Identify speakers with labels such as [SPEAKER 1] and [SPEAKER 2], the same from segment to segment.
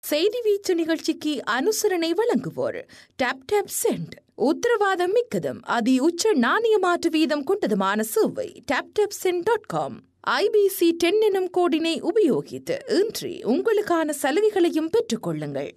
[SPEAKER 1] செய்தி வீச்சு நிகழ்ச்சிக்கு அனுசரணை வழங்குவோர் டாப் டாப் சென்ட் உத்தரவாதம் மிக்கதும் அதி உச்ச நாணய மாற்று வீதம் கொண்டதுமான சேவை Taptap Send dot com IBC ten எனும் கோடினை உபயோகித்து இன்றி உங்களுக்கான சலுகைகளையும் பெற்றுக்கொள்ளுங்கள்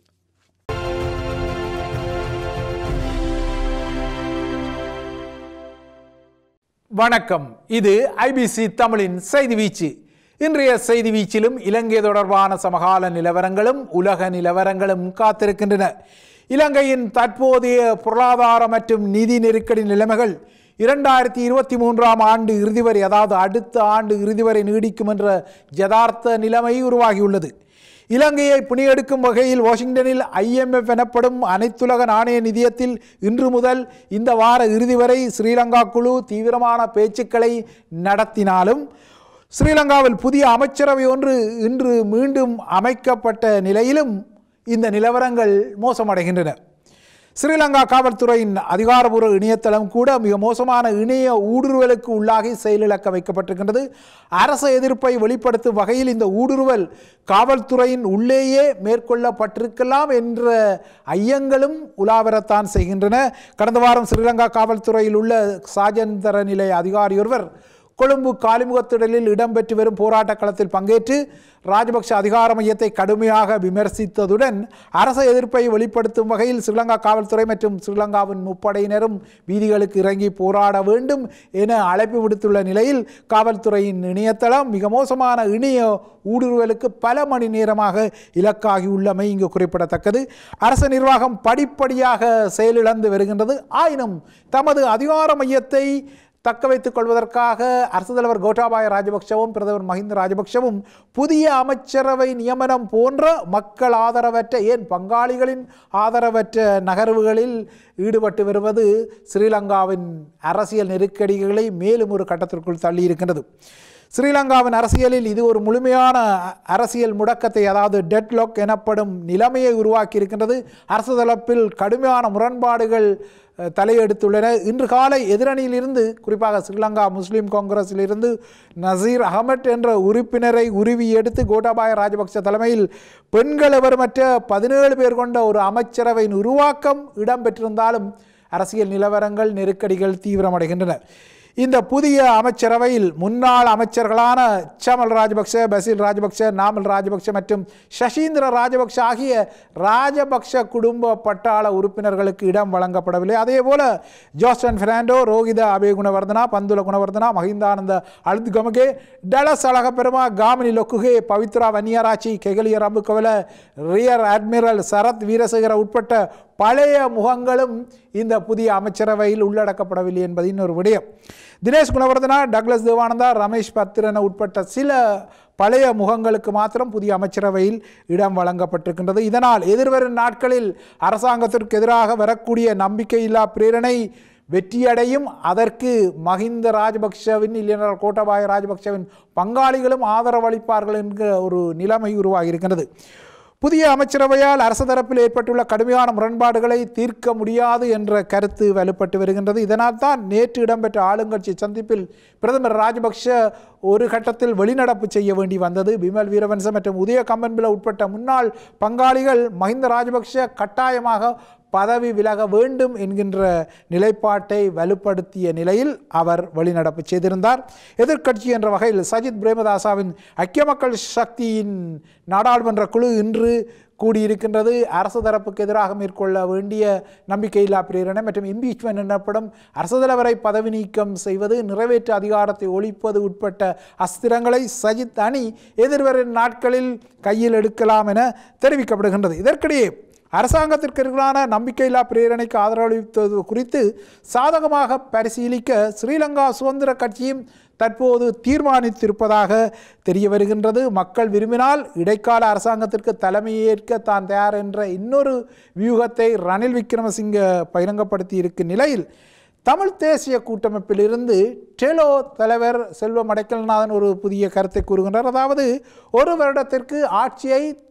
[SPEAKER 2] வணக்கம் இது ஐபிசி தமிழின் செய்தி வீச்சு இன்றைய செய்தி வீச்சிலும் இலங்கை தொடர்பான சமகால நிலவரங்களும் உலக நிலவரங்களும் காத்திருக்கின்றன இலங்கையின் தற்போதைய பொருளாதார மற்றும் நிதி நெருக்கடி நிலைமைகள் இரண்டாயிரத்தி இருபத்தி மூன்றாம் ஆண்டு இறுதி வரை அதாவது அடுத்த ஆண்டு இறுதி வரை நீடிக்கும் என்ற யதார்த்த நிலைமை உருவாகியுள்ளது இலங்கையை புனியெடுக்கும் வகையில் வாஷிங்டனில் ஐஎம்எஃப் எனப்படும் அனைத்துலக நாணய நிதியத்தில் இன்று முதல் இந்த வார இறுதி வரை ஸ்ரீலங்கா குழு தீவிரமான பேச்சுக்களை நடத்தினாலும் ஸ்ரீலங்காவில் புதிய அமைச்சரவை ஒன்று இன்று மீண்டும் அமைக்கப்பட்ட நிலையிலும் இந்த நிலவரங்கள் மோசமடைகின்றன ஸ்ரீலங்கா காவல்துறையின் அதிகாரபூர்வ இணையதளம் கூட மிக மோசமான இணைய ஊடுருவலுக்கு உள்ளாகி செயலிழக்க வைக்கப்பட்டிருக்கின்றது அரச எதிர்ப்பை வெளிப்படுத்தும் வகையில் இந்த ஊடுருவல் காவல்துறையின் உள்ளேயே மேற்கொள்ளப்பட்டிருக்கலாம் என்ற ஐயங்களும் உலாவரத்தான் செய்கின்றன கடந்த வாரம் ஸ்ரீலங்கா காவல்துறையில் உள்ள சாஜந்தர நிலை அதிகாரியொருவர் கொழும்பு காலிமுகத்திடலில் இடம்பெற்று வரும் போராட்ட களத்தில் பங்கேற்று ராஜபக்ஷ அதிகார மையத்தை கடுமையாக விமர்சித்ததுடன் அரச எதிர்ப்பை வெளிப்படுத்தும் வகையில் ஸ்ரீலங்கா காவல்துறை மற்றும் ஸ்ரீலங்காவின் முப்படையினரும் வீதிகளுக்கு இறங்கி போராட வேண்டும் என அழைப்பு விடுத்துள்ள நிலையில் காவல்துறையின் இணையதளம் மிக மோசமான இணைய ஊடுருவலுக்கு பல மணி நேரமாக இலக்காகியுள்ளமை இங்கு குறிப்பிடத்தக்கது அரசு நிர்வாகம் படிப்படியாக செயலிழந்து வருகின்றது ஆயினும் தமது அதிகார மையத்தை தக்க வைத்துக் கொள்வதற்காக அரசு தலைவர் கோட்டாபாய ராஜபக்சவும் பிரதமர் மஹிந்த ராஜபக்சவும் புதிய அமைச்சரவை நியமனம் போன்ற மக்கள் ஆதரவற்ற ஏன் பங்காளிகளின் ஆதரவற்ற நகர்வுகளில் ஈடுபட்டு வருவது ஸ்ரீலங்காவின் அரசியல் நெருக்கடிகளை மேலும் ஒரு கட்டத்திற்குள் தள்ளியிருக்கின்றது ஸ்ரீலங்காவின் அரசியலில் இது ஒரு முழுமையான அரசியல் முடக்கத்தை அதாவது டெட்லாக் எனப்படும் நிலைமையை உருவாக்கி இருக்கின்றது அரசு தரப்பில் கடுமையான முரண்பாடுகள் தலையெடுத்துள்ளன இன்று காலை எதிரணியிலிருந்து குறிப்பாக ஸ்ரீலங்கா முஸ்லீம் காங்கிரஸிலிருந்து நசீர் அகமட் என்ற உறுப்பினரை உருவி எடுத்து கோட்டாபாய ராஜபக்ச தலைமையில் பெண்கள் மற்ற பதினேழு பேர் கொண்ட ஒரு அமைச்சரவையின் உருவாக்கம் இடம்பெற்றிருந்தாலும் அரசியல் நிலவரங்கள் நெருக்கடிகள் தீவிரமடைகின்றன இந்த புதிய அமைச்சரவையில் முன்னாள் அமைச்சர்களான சமல் ராஜபக்ச பசில் ராஜபக்ச நாமல் ராஜபக்ச மற்றும் சசீந்திர ராஜபக்ச ஆகிய ராஜபக்ச குடும்ப பட்டாள உறுப்பினர்களுக்கு இடம் வழங்கப்படவில்லை அதே போல ஜோஸ்டன் பெர்னாண்டோ ரோஹித அபே குணவர்தனா பந்துல குணவர்தனா மஹிந்தானந்த அழுத்து கமகே டலஸ் அழக பெருமா காமினி லொக்குகே பவித்ரா வன்னியராட்சி கெகலிய ரம்பு கவல ரியர் அட்மிரல் சரத் வீரசேகர உட்பட்ட பழைய முகங்களும் இந்த புதிய அமைச்சரவையில் உள்ளடக்கப்படவில்லை என்பது இன்னொரு விடயம் தினேஷ் குணவர்தனா டக்ளஸ் தேவானந்தா ரமேஷ் பத்திரன உட்பட்ட சில பழைய முகங்களுக்கு மாத்திரம் புதிய அமைச்சரவையில் இடம் வழங்கப்பட்டிருக்கின்றது இதனால் எதிர்வரும் நாட்களில் அரசாங்கத்திற்கு எதிராக வரக்கூடிய நம்பிக்கையில்லா பிரேரணை வெற்றியடையும் அதற்கு மஹிந்த ராஜபக்சவின் இல்லைனா கோட்டபாய ராஜபக்சவின் பங்காளிகளும் ஆதரவளிப்பார்கள் என்கிற ஒரு நிலைமை உருவாகி இருக்கின்றது புதிய அமைச்சரவையால் அரசு தரப்பில் ஏற்பட்டுள்ள கடுமையான முரண்பாடுகளை தீர்க்க முடியாது என்ற கருத்து வலுப்பட்டு வருகின்றது இதனால் தான் நேற்று இடம்பெற்ற ஆளுங்கட்சி சந்திப்பில் பிரதமர் ராஜபக்ஷ ஒரு கட்டத்தில் வெளிநடப்பு செய்ய வேண்டி வந்தது பிமல் வீரவன்ச மற்றும் உதய கம்பன்பில உட்பட்ட முன்னாள் பங்காளிகள் மஹிந்த ராஜபக்ஷ கட்டாயமாக பதவி விலக வேண்டும் என்கின்ற நிலைப்பாட்டை வலுப்படுத்திய நிலையில் அவர் வெளிநடப்பு செய்திருந்தார் எதிர்க்கட்சி என்ற வகையில் சஜித் பிரேமதாசாவின் ஐக்கிய மக்கள் சக்தியின் நாடாளுமன்ற குழு இன்று கூடியிருக்கின்றது அரசு தரப்புக்கு எதிராக மேற்கொள்ள வேண்டிய நம்பிக்கையில்லா பிரேரணை மற்றும் இம்பீச்மெண்ட் எனப்படும் அரசு தலைவரை பதவி நீக்கம் செய்வது நிறைவேற்று அதிகாரத்தை ஒழிப்பது உட்பட்ட அஸ்திரங்களை சஜித் அணி எதிர்வரும் நாட்களில் கையில் எடுக்கலாம் என தெரிவிக்கப்படுகின்றது இதற்கிடையே அரசாங்கத்திற்கு எதிரான நம்பிக்கையில்லா பிரேரணைக்கு ஆதரவளித்தது குறித்து சாதகமாக பரிசீலிக்க ஸ்ரீலங்கா சுதந்திர கட்சியும் தற்போது தீர்மானித்திருப்பதாக தெரிய வருகின்றது மக்கள் விரும்பினால் இடைக்கால அரசாங்கத்திற்கு தலைமையேற்க தான் தயார் என்ற இன்னொரு வியூகத்தை ரணில் விக்ரமசிங்க பகிரங்கப்படுத்தி இருக்கும் நிலையில் தமிழ் தேசிய கூட்டமைப்பிலிருந்து டெலோ தலைவர் செல்வம் அடைக்கல்நாதன் ஒரு புதிய கருத்தை கூறுகின்றார் அதாவது ஒரு வருடத்திற்கு ஆட்சியை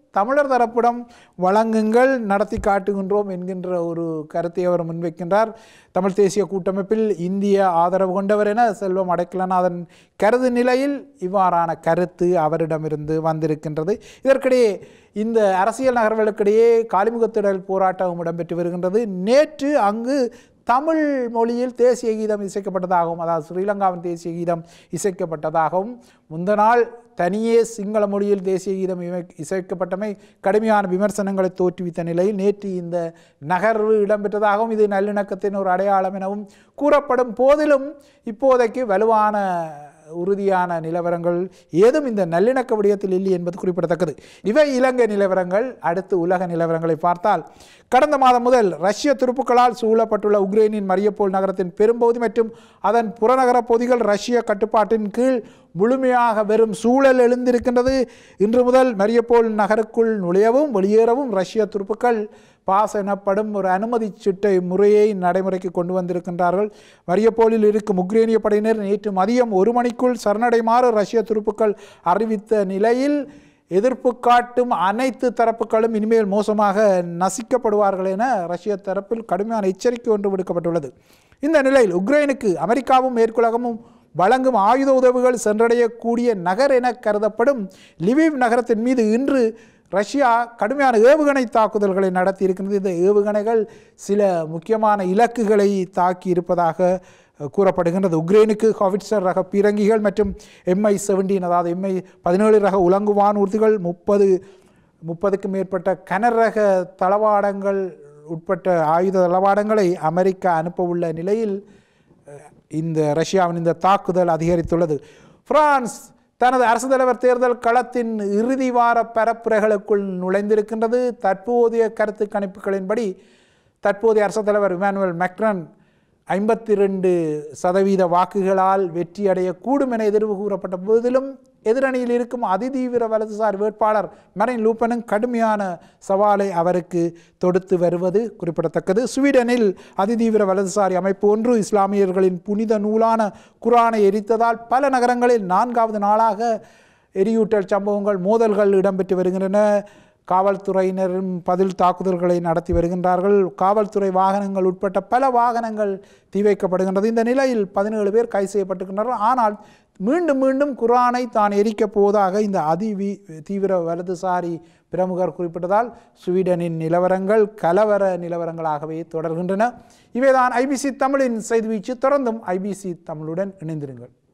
[SPEAKER 2] தமிழர் தரப்பிடம் வழங்குங்கள் நடத்தி காட்டுகின்றோம் என்கின்ற ஒரு கருத்தை அவர் முன்வைக்கின்றார் தமிழ் தேசிய கூட்டமைப்பில் இந்திய ஆதரவு கொண்டவர் என செல்வம் அடைக்கலநாதன் கருது நிலையில் இவ்வாறான கருத்து அவரிடமிருந்து வந்திருக்கின்றது இதற்கிடையே இந்த அரசியல் நகர்வுகளுக்கிடையே காலிமுகத்திடல் போராட்டம் இடம்பெற்று வருகின்றது நேற்று அங்கு தமிழ் மொழியில் தேசிய கீதம் இசைக்கப்பட்டதாகவும் அதாவது ஸ்ரீலங்காவின் தேசிய கீதம் இசைக்கப்பட்டதாகவும் முந்த நாள் தனியே சிங்கள மொழியில் தேசிய கீதம் இமை- இசைக்கப்பட்டமை கடுமையான விமர்சனங்களை தோற்றுவித்த நிலையில் நேற்று இந்த நகர்வு இடம்பெற்றதாகவும் இது நல்லிணக்கத்தின் ஒரு அடையாளம் எனவும் கூறப்படும் போதிலும் இப்போதைக்கு வலுவான உறுதியான நிலவரங்கள் ஏதும் இந்த நல்லிணக்க விடயத்தில் இல்லை என்பது குறிப்பிடத்தக்கது இவை இலங்கை நிலவரங்கள் அடுத்து உலக நிலவரங்களை பார்த்தால் கடந்த மாதம் முதல் ரஷ்ய துருப்புக்களால் சூழப்பட்டுள்ள உக்ரைனின் மரியப்போல் நகரத்தின் பெரும்பகுதி மற்றும் அதன் புறநகர பகுதிகள் ரஷ்ய கட்டுப்பாட்டின் கீழ் முழுமையாக வெறும் சூழல் எழுந்திருக்கின்றது இன்று முதல் மரியப்போல் நகருக்குள் நுழையவும் வெளியேறவும் ரஷ்ய துருப்புக்கள் பாஸ் எனப்படும் ஒரு அனுமதி சீட்டை முறையை நடைமுறைக்கு கொண்டு வந்திருக்கின்றார்கள் மரியப்போலில் இருக்கும் உக்ரேனிய படையினர் நேற்று மதியம் ஒரு மணிக்குள் சரணடைமாறு ரஷ்ய துருப்புக்கள் அறிவித்த நிலையில் எதிர்ப்பு காட்டும் அனைத்து தரப்புகளும் இனிமேல் மோசமாக நசிக்கப்படுவார்கள் என ரஷ்ய தரப்பில் கடுமையான எச்சரிக்கை ஒன்று விடுக்கப்பட்டுள்ளது இந்த நிலையில் உக்ரைனுக்கு அமெரிக்காவும் மேற்குலகமும் வழங்கும் ஆயுத உதவிகள் சென்றடையக்கூடிய நகர் என கருதப்படும் லிவிவ் நகரத்தின் மீது இன்று ரஷ்யா கடுமையான ஏவுகணை தாக்குதல்களை நடத்தி இருக்கின்றது இந்த ஏவுகணைகள் சில முக்கியமான இலக்குகளை தாக்கி இருப்பதாக அஹ், கூறப்படுகின்றது உக்ரைனுக்கு ஹாவிட்சர் ரக பீரங்கிகள் மற்றும் எம்ஐ செவன்டீன் அதாவது எம்ஐ பதினேழு ரக உலங்கு வானூர்திகள் முப்பது முப்பதுக்கும் மேற்பட்ட கனரக தளவாடங்கள் உட்பட்ட ஆயுத தளவாடங்களை அமெரிக்கா அனுப்ப உள்ள நிலையில் இந்த ரஷ்யாவின் இந்த தாக்குதல் அதிகரித்துள்ளது பிரான்ஸ் தனது அரசு தலைவர் தேர்தல் களத்தின் இறுதி வார பரப்புரைகளுக்குள் நுழைந்திருக்கின்றது தற்போதைய கருத்து கணிப்புகளின்படி தற்போதைய அரசு தலைவர் இமானுவேல் மேக்ரன் ஐம்பத்தி ரெண்டு சதவீத வாக்குகளால் வெற்றி அடையக்கூடும் என எதிர்வு கூறப்பட்ட போதிலும் எதிரணியில் இருக்கும் அதிதீவிர வலதுசாரி வேட்பாளர் மரின் லூப்பனும் கடுமையான சவாலை அவருக்கு தொடுத்து வருவது குறிப்பிடத்தக்கது ஸ்வீடனில் அதிதீவிர வலதுசாரி அமைப்பு ஒன்று இஸ்லாமியர்களின் புனித நூலான குரானை எரித்ததால் பல நகரங்களில் நான்காவது நாளாக எரியூட்டல் சம்பவங்கள் மோதல்கள் இடம்பெற்று வருகின்றன காவல்துறையினரும் பதில் தாக்குதல்களை நடத்தி வருகின்றார்கள் காவல்துறை வாகனங்கள் உட்பட்ட பல வாகனங்கள் தீ வைக்கப்படுகின்றது இந்த நிலையில் பதினேழு பேர் கைது செய்யப்பட்டிருக்கின்றனர் ஆனால் மீண்டும் மீண்டும் குரானை தான் எரிக்கப் போவதாக இந்த அதி வி- தீவிர வலதுசாரி பிரமுகர் குறிப்பிட்டதால் ஸ்வீடனின் நிலவரங்கள் கலவர நிலவரங்களாகவே தொடர்கின்றன இவைதான் ஐபிசி தமிழின் செய்தி வீச்சு தொடர்ந்தும் ஐபிசி தமிழுடன் இணைந்திருங்கள்